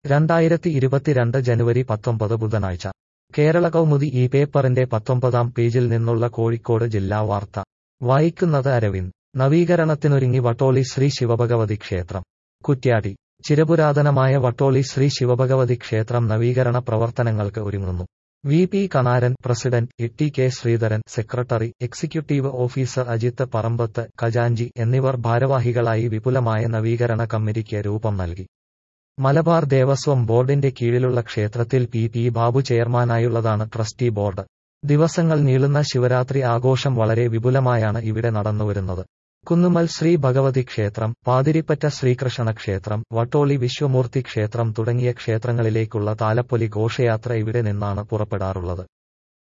രണ്ടായിരത്തി ഇരുപത്തിരണ്ട് ജനുവരി പത്തൊമ്പത് ബുധനാഴ്ച കേരള കൗമുദി ഈ പേപ്പറിന്റെ പത്തൊമ്പതാം പേജിൽ നിന്നുള്ള കോഴിക്കോട് ജില്ലാ വാർത്ത വായിക്കുന്നത് അരവിന്ദ് നവീകരണത്തിനൊരുങ്ങി വട്ടോളി ശ്രീ ശിവഭഗവതി ക്ഷേത്രം കുറ്റ്യാടി ചിരപുരാതനമായ വട്ടോളി ശ്രീ ശിവഭഗവതി ക്ഷേത്രം നവീകരണ പ്രവർത്തനങ്ങൾക്ക് ഒരുങ്ങുന്നു V P Kanaran president E T K Sreedharan secretary executive officer Ajith Parambath ഖജാൻജി എന്നിവർ ഭാരവാഹികളായി വിപുലമായ നവീകരണ കമ്മിറ്റിക്ക് രൂപം നൽകി മലബാർ ദേവസ്വം ബോർഡിന്റെ കീഴിലുള്ള ക്ഷേത്രത്തിൽ പി പി ബാബു ചെയർമാനായുള്ളതാണ് ട്രസ്റ്റി ബോർഡ് ദിവസങ്ങൾ നീളുന്ന ശിവരാത്രി ആഘോഷം വളരെ വിപുലമായാണ് ഇവിടെ നടന്നുവരുന്നത് കുന്നുമൽ ശ്രീ ഭഗവതി ക്ഷേത്രം പാതിരിപ്പറ്റ ശ്രീകൃഷ്ണ ക്ഷേത്രം വട്ടോളി വിശ്വമൂർത്തി ക്ഷേത്രം തുടങ്ങിയ ക്ഷേത്രങ്ങളിലേക്കുള്ള താലപ്പൊലി ഘോഷയാത്ര ഇവിടെ നിന്നാണ് പുറപ്പെടാറുള്ളത്